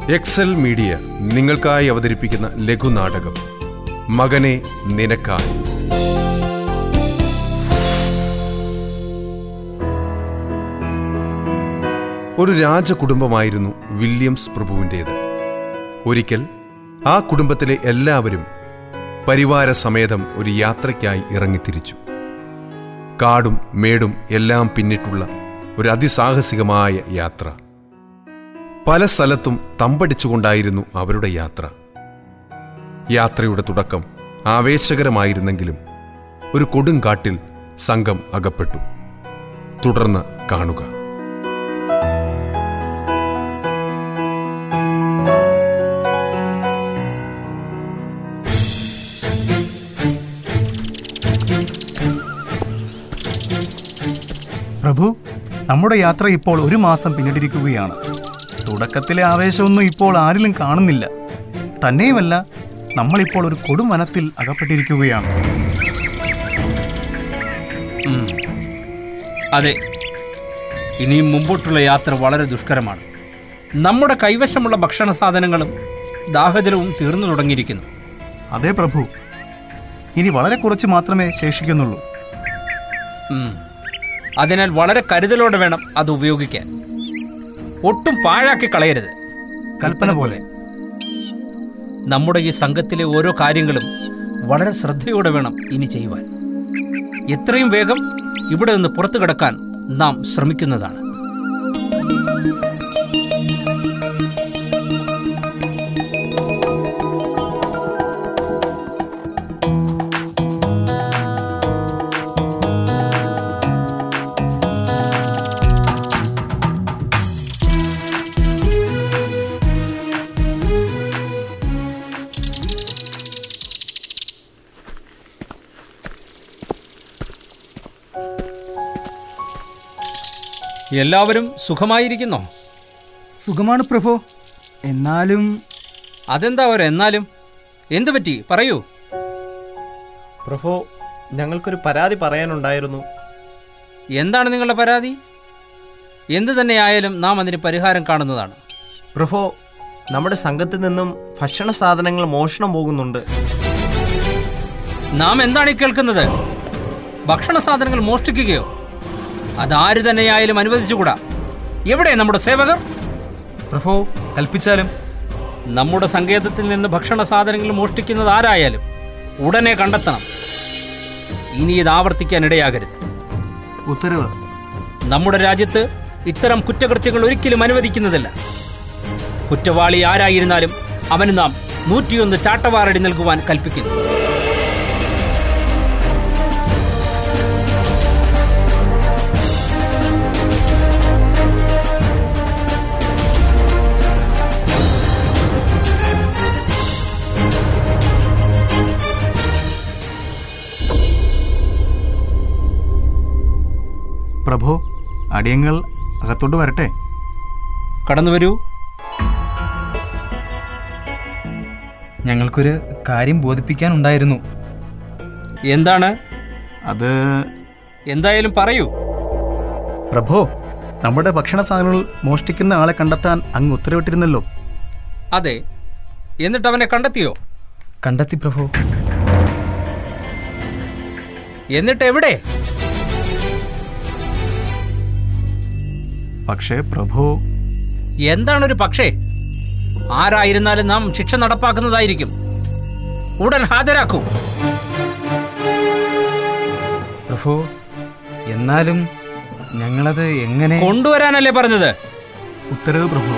Excel media നിങ്ങൾക്കായി അവതരിപ്പിക്കുന്ന ലഘുനാടകം മകനെ നിനക്കായി ഒരു രാജകുടുംബമായിരുന്നു വില്യംസ് പ്രഭുവിൻ്റേത് ഒരിക്കൽ ആ കുടുംബത്തിലെ എല്ലാവരും പരിവാര സമേതം ഒരു യാത്രയ്ക്കായി ഇറങ്ങിത്തിരിച്ചു കാടും മേടും എല്ലാം പിന്നിട്ടുള്ള ഒരു അതിസാഹസികമായ യാത്ര പല സ്ഥലത്തും തമ്പടിച്ചുകൊണ്ടായിരുന്നു അവരുടെ യാത്ര യാത്രയുടെ തുടക്കം ആവേശകരമായിരുന്നെങ്കിലും ഒരു കൊടുങ്കാട്ടിൽ സംഘം അകപ്പെട്ടു തുടർന്ന് കാണുക പ്രഭു നമ്മുടെ യാത്ര ഇപ്പോൾ ഒരു മാസം പിന്നിട്ടിരിക്കുകയാണ് തുടക്കത്തിലെ ആവേശമൊന്നും ഇപ്പോൾ ആരിലും കാണുന്നില്ല തന്നെയുമല്ല നമ്മളിപ്പോൾ ഒരു കൊടും വനത്തിൽ അകപ്പെട്ടിരിക്കുകയാണ് ഉം. അതെ ഇനിയും മുമ്പോട്ടുള്ള യാത്ര വളരെ ദുഷ്കരമാണ് നമ്മുടെ കൈവശമുള്ള ഭക്ഷണ സാധനങ്ങളും ദാഹജലവും തീർന്നു തുടങ്ങിയിരിക്കുന്നു അതെ പ്രഭു ഇനി വളരെ കുറച്ച് മാത്രമേ ശേഷിക്കുന്നുള്ളൂ ഉം. അതിനാൽ വളരെ കരുതലോടെ വേണം അത് ഉപയോഗിക്കാൻ ഒട്ടും പാഴാക്കി കളയരുത് കൽപ്പന പോലെ നമ്മുടെ ഈ സംഘത്തിലെ ഓരോ കാര്യങ്ങളും വളരെ ശ്രദ്ധയോടെ വേണം ഇനി ചെയ്യുവാൻ എത്രയും വേഗം ഇവിടെ നിന്ന് പുറത്തു കിടക്കാൻ നാം ശ്രമിക്കുന്നതാണ് എല്ലാവരും സുഖമായിരിക്കുന്നോ സുഖമാണ് പ്രഭു എന്നാലും അതെന്താ ഒരു എന്നാലും എന്തു പറ്റി പറയൂ പ്രഭു ഞങ്ങൾക്കൊരു പരാതി പറയാനുണ്ടായിരുന്നു എന്താണ് നിങ്ങളുടെ പരാതി എന്തു തന്നെയായാലും നാം അതിന് പരിഹാരം കാണുന്നതാണ് പ്രഭു നമ്മുടെ സംഘത്തിൽ നിന്നും ഭക്ഷണ സാധനങ്ങൾ മോഷണം പോകുന്നുണ്ട് നാം എന്താണ് ഈ കേൾക്കുന്നത് ഭക്ഷണ സാധനങ്ങൾ മോഷ്ടിക്കുകയോ അതാര് തന്നെയായാലും അനുവദിച്ചുകൂടാ എവിടെ നമ്മുടെ സേവകർ പ്രഭു കൽപ്പിച്ചാലും നമ്മുടെ സങ്കേതത്തിൽ നിന്ന് ഭക്ഷണ സാധനങ്ങൾ മോഷ്ടിക്കുന്നത് ആരായാലും ഉടനെ കണ്ടെത്തണം ഇനി ഇത് ആവർത്തിക്കാൻ ഇടയാകരുത് ഉത്തരവ് നമ്മുടെ രാജ്യത്ത് ഇത്തരം കുറ്റകൃത്യങ്ങൾ ഒരിക്കലും അനുവദിക്കുന്നതല്ല കുറ്റവാളി ആരായിരുന്നാലും അവന് നാം നൂറ്റിയൊന്ന് ചാട്ടവാറടി നൽകുവാൻ കൽപ്പിക്കുന്നു പ്രഭു അടിയങ്ങൾ അകത്തോട്ട് വരട്ടെ കടന്നു വരൂ ഞങ്ങൾക്കൊരു കാര്യം ബോധിപ്പിക്കാനുണ്ടായിരുന്നു എന്താണ് അത് എന്തായാലും പറയൂ പ്രഭു നമ്മുടെ ഭക്ഷണ സാധനങ്ങൾ മോഷ്ടിക്കുന്ന ആളെ കണ്ടെത്താൻ അങ്ങ് ഉത്തരവിട്ടിരുന്നല്ലോ അതെ എന്നിട്ട് അവനെ കണ്ടെത്തിയോ കണ്ടെത്തി പ്രഭു എന്നിട്ട് എവിടെ പക്ഷേ പ്രഭു എന്താണൊരു പക്ഷേ ആരായിരുന്നാലും നാം ശിക്ഷ നടപ്പാക്കുന്നതായിരിക്കും ഉടൻ ഹാജരാക്കൂ പ്രഭു എന്നാലും ഞങ്ങളത് എങ്ങനെ കൊണ്ടുവരാനല്ലേ പറഞ്ഞത് ഉത്തരവ് പ്രഭു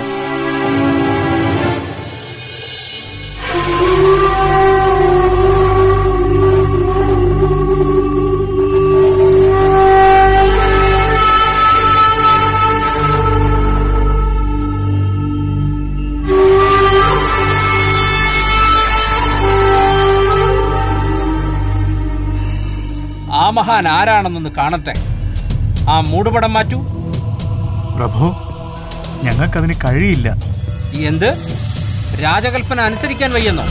ആ മഹാൻ ആരാണെന്നൊന്ന് കാണട്ടെ ആ മൂടുപടം മാറ്റൂ പ്രഭു ഞങ്ങൾക്കതിന് കഴിയില്ല എന്ത് രാജകൽപ്പന അനുസരിക്കാൻ വയ്യെന്നോ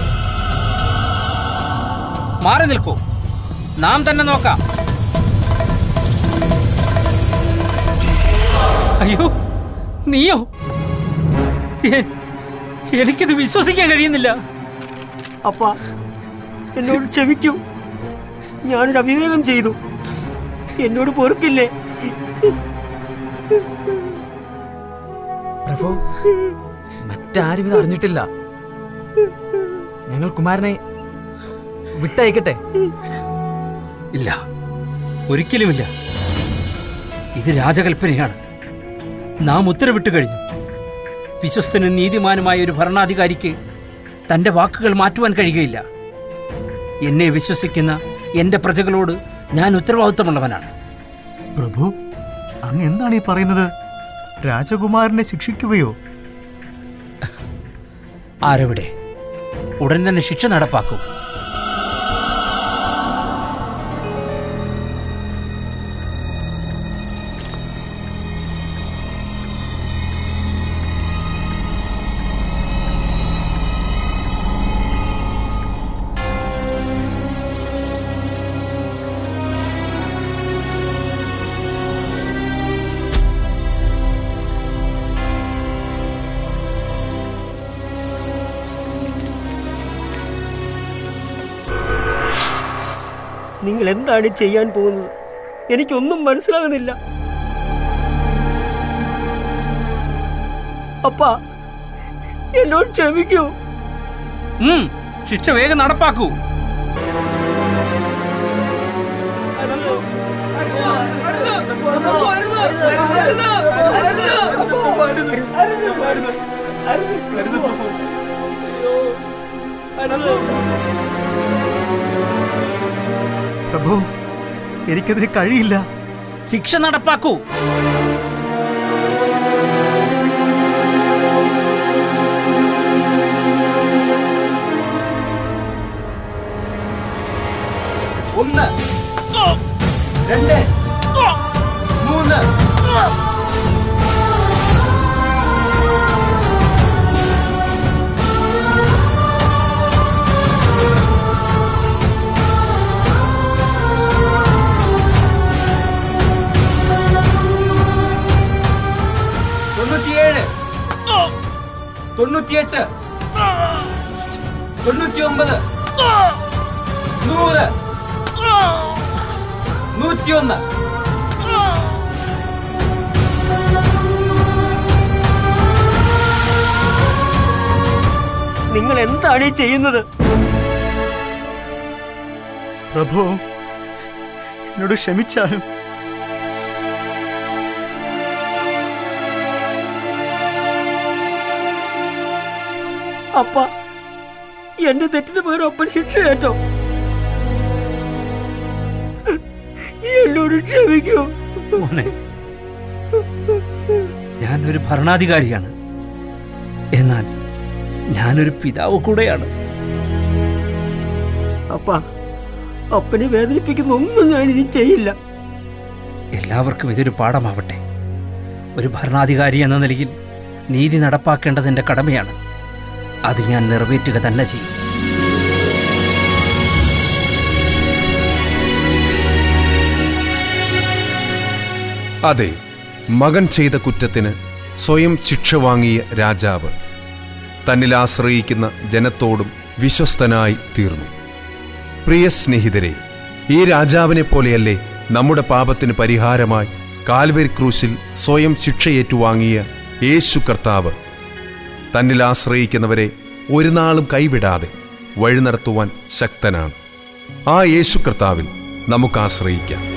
മാറി നിൽക്കൂ നാം തന്നെ നോക്കാം അയ്യോ നീയോ എ- എനിക്കിത് വിശ്വസിക്കാൻ കഴിയുന്നില്ല അപ്പ എന്നോട് ക്ഷമിക്കൂ ഞാനൊരു അവിവേകം ചെയ്തു എന്നോട് പൊറുക്കില്ലേ പ്രഭു മറ്റാരും ഇത് അറിഞ്ഞിട്ടില്ല ഞങ്ങൾ കുമാരനെ വിട്ടയക്കട്ടെ ഇല്ല ഒരിക്കലുമില്ല ഇത് രാജകൽപ്പനയാണ് നാം ഉത്തരവിട്ട് കഴിഞ്ഞു വിശ്വസ്തനും നീതിമാനുമായ ഒരു ഭരണാധികാരിക്ക് തന്റെ വാക്കുകൾ മാറ്റുവാൻ കഴിയുകയില്ല എന്നെ വിശ്വസിക്കുന്ന എന്റെ പ്രജകളോട് ഞാൻ ഉത്തരവാദിത്തമുള്ളവനാണ് പ്രഭു അങ്ങ് എന്താണ് ഈ പറയുന്നത് രാജകുമാരനെ ശിക്ഷിക്കുകയോ ആരവിടെ ഉടൻ തന്നെ ശിക്ഷ നടപ്പാക്കൂ നിങ്ങൾ എന്താണ് ചെയ്യാൻ പോകുന്നത് എനിക്കൊന്നും മനസ്സിലാകുന്നില്ല അപ്പാ എന്നോട് ക്ഷമിക്കൂ ഉം, ശിക്ഷ വേഗം നടപ്പാക്കൂ പ്രഭു എനിക്കതിന് കഴിയില്ല ശിക്ഷ നടപ്പാക്കൂ ഒന്ന് രണ്ട് മൂന്ന് തൊണ്ണൂറ്റിയേഴ് തൊണ്ണൂറ്റിയെട്ട് തൊണ്ണൂറ്റിയൊമ്പത് നൂറ് നൂറ്റിയൊന്ന് നിങ്ങൾ എന്താണ് ഈ ചെയ്യുന്നത് പ്രഭു എന്നോട് ക്ഷമിച്ചാലും അപ്പ എന്റെ തെറ്റിന് പകരം അപ്പൻ ശിക്ഷ ഏറ്റോ എന്നോട് ക്ഷമിക്കൂ മോനെ ഞാനൊരു ഭരണാധികാരിയാണ് എന്നാൽ ഞാനൊരു പിതാവ് കൂടെയാണ് അപ്പ അപ്പനെ വേദനിപ്പിക്കുന്ന ഒന്നും ഞാൻ ഇനി ചെയ്യില്ല എല്ലാവർക്കും ഇതൊരു പാഠമാവട്ടെ ഒരു ഭരണാധികാരി എന്ന നിലയിൽ നീതി നടപ്പാക്കേണ്ടത് എൻ്റെ കടമയാണ് അത് ഞാൻ നിറവേറ്റുക തന്നെ ചെയ്യും അതെ മകൻ ചെയ്ത കുറ്റത്തിന് സ്വയം ശിക്ഷ വാങ്ങിയ രാജാവ് തന്നിൽ ആശ്രയിക്കുന്ന ജനത്തോടും വിശ്വസ്തനായി തീർന്നു പ്രിയ സ്നേഹിതരെ ഈ രാജാവിനെ പോലെയല്ലേ നമ്മുടെ പാപത്തിന് പരിഹാരമായി കാൽവരി ക്രൂശിൽ സ്വയം ശിക്ഷ ഏറ്റുവാങ്ങിയ യേശു കർത്താവ് തന്നിൽ ആശ്രയിക്കുന്നവരെ ഒരു നാളും കൈവിടാതെ വഴി നടത്തുവാൻ ശക്തനാണ് ആ യേശു കർത്താവിൽ നമുക്ക് ആശ്രയിക്കാം